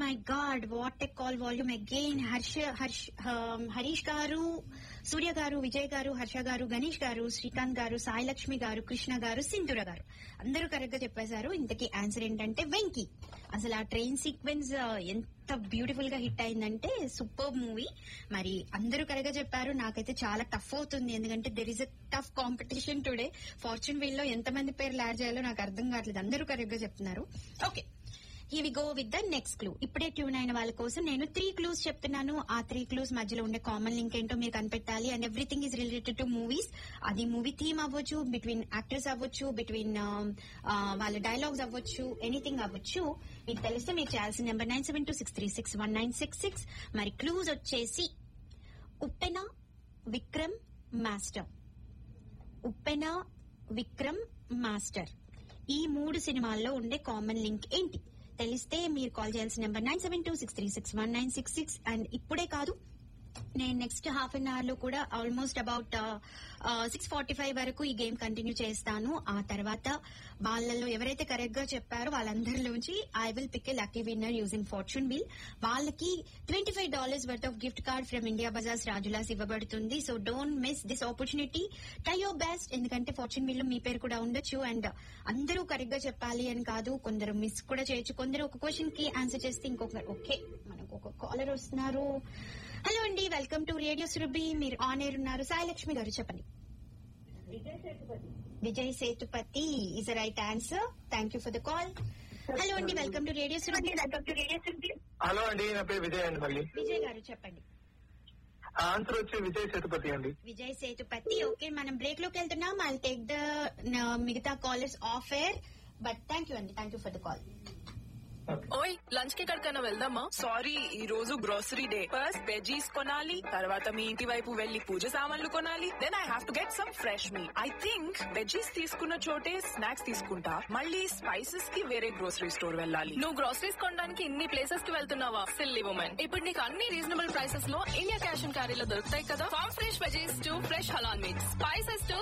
my god what a call volume again Harsha Harsha um, Harish garu Surya గారు విజయ్ గారు హర్ష గారు గణేష్ గారు శ్రీకాంత్ గారు సాయి లక్ష్మి గారు కృష్ణ గారు సింధుర గారు అందరూ కరెక్ట్ గా చెప్పేశారు ఇంతకీ ఆన్సర్ ఏంటంటే వెంకీ అసలు ఆ ట్రైన్ సీక్వెన్స్ ఎంత బ్యూటిఫుల్ గా హిట్ అయిందంటే సూపర్ మూవీ మరి అందరూ కరెక్ట్ గా చెప్పారు నాకైతే చాలా టఫ్ అవుతుంది ఎందుకంటే there is a tough competition today fortune wheel లో ఎంతమంది పేర్లు యాడ్ చేయాలో నాకు అర్థం కావట్లేదు అందరూ కరెక్ట్ గా చెప్తున్నారు okay here we go with the next clue ఇప్పుడే ట్యూన్ అయిన వాళ్ళ కోసం నేను త్రీ క్లూస్ చెప్తున్నాను ఆ త్రీ క్లూస్ మధ్యలో ఉండే కామన్ లింక్ ఏంటో మీరు కనిపెట్టాలి and everything is related to movies అది మూవీ థీమ్ అవ్వచ్చు బిట్వీన్ యాక్టర్స్ అవ్వచ్చు బిట్వీన్ వాళ్ళ డైలాగ్స్ అవ్వచ్చు ఎనీథింగ్ అవ్వచ్చు మీకు తెలిస్తే మీకు చేయాల్సిన number nine seven two six three six one nine six six మరి క్లూస్ వచ్చేసి ఉప్పెన విక్రమ్ మాస్టర్ ఉప్పెన విక్రమ్ మాస్టర్ ఈ మూడు సినిమాల్లో ఉండే కామన్ లింక్ ఏంటి తెలిస్తే మీరు కాల్ చేయాల్సిన number nine seven two six three six one nine six six and ఇప్పుడే కాదు నేను నెక్స్ట్ హాఫ్ అన్ అవర్ లో కూడా almost about six forty five వరకు ఈ గేమ్ కంటిన్యూ చేస్తాను ఆ తర్వాత వాళ్ళలో ఎవరైతే కరెక్ట్ గా చెప్పారో వాళ్ళందరిలోంచి I will pick a lucky winner using fortune wheel వాళ్ళకి twenty five dollars worth of gift card from India bazaars Rajulas ఇవ్వబడుతుంది so don't miss this opportunity try your best ఎందుకంటే ఫార్చ్యూన్ బిల్ లో మీ పేరు కూడా ఉండొచ్చు అండ్ అందరూ కరెక్ట్ గా చెప్పాలి అని కాదు కొందరు మిస్ కూడా చేయొచ్చు కొందరు ఒక క్వశ్చన్ కి ఆన్సర్ చేస్తే ఇంకొకరు ఓకే మనకు ఒక కాలర్ వస్తున్నారు హలో అండి వెల్కమ్ టు రేడియో సురభి మీరు ఆన్ ఎయిర్ ఉన్నారు సాయి లక్ష్మి గారు చెప్పండి Vijay Sethupathi is right answer thank you for the call hello అండి welcome to radio Surabhi hello అండి నా పేరు విజయ్ అండి మళ్ళీ విజయ్ గారు చెప్పండి ఆన్సర్ వచ్చి విజయ్ సేతుపతి అండి విజయ్ సేతుపతి ఓకే మనం బ్రేక్ లోకి వెళ్తున్నాం ఐ టేక్ ద మిగతా callers off air but thank you అండి thank you for the call ఓయ్ లంచ్ కి ఎక్కడికైనా వెళ్దామా సారీ ఈ రోజు గ్రోసరీ డే ఫస్ట్ వెజీస్ కొనాలి తర్వాత మీ ఇంటి వైపు వెళ్లి పూజ సామాన్లు కొనాలి then I have to get some fresh meat I think veggies తీసుకున్న చోటే స్నాక్స్ తీసుకుంటా మళ్ళీ స్పైసెస్ కి వేరే గ్రోసరీ స్టోర్ వెళ్ళాలి నువ్వు గ్రోసరీస్ కొనడానికి ఇన్ని ప్లేసెస్ కి వెళ్తున్నావా సిల్లీ ఉమెన్ ఇప్పుడు నీకు అన్ని రీజనబుల్ ప్రైసెస్ లో ఇండియా క్యాష్ అండ్ క్యారీలో దొరుకుతాయి కదా farm fresh veggies to fresh halal meat spices to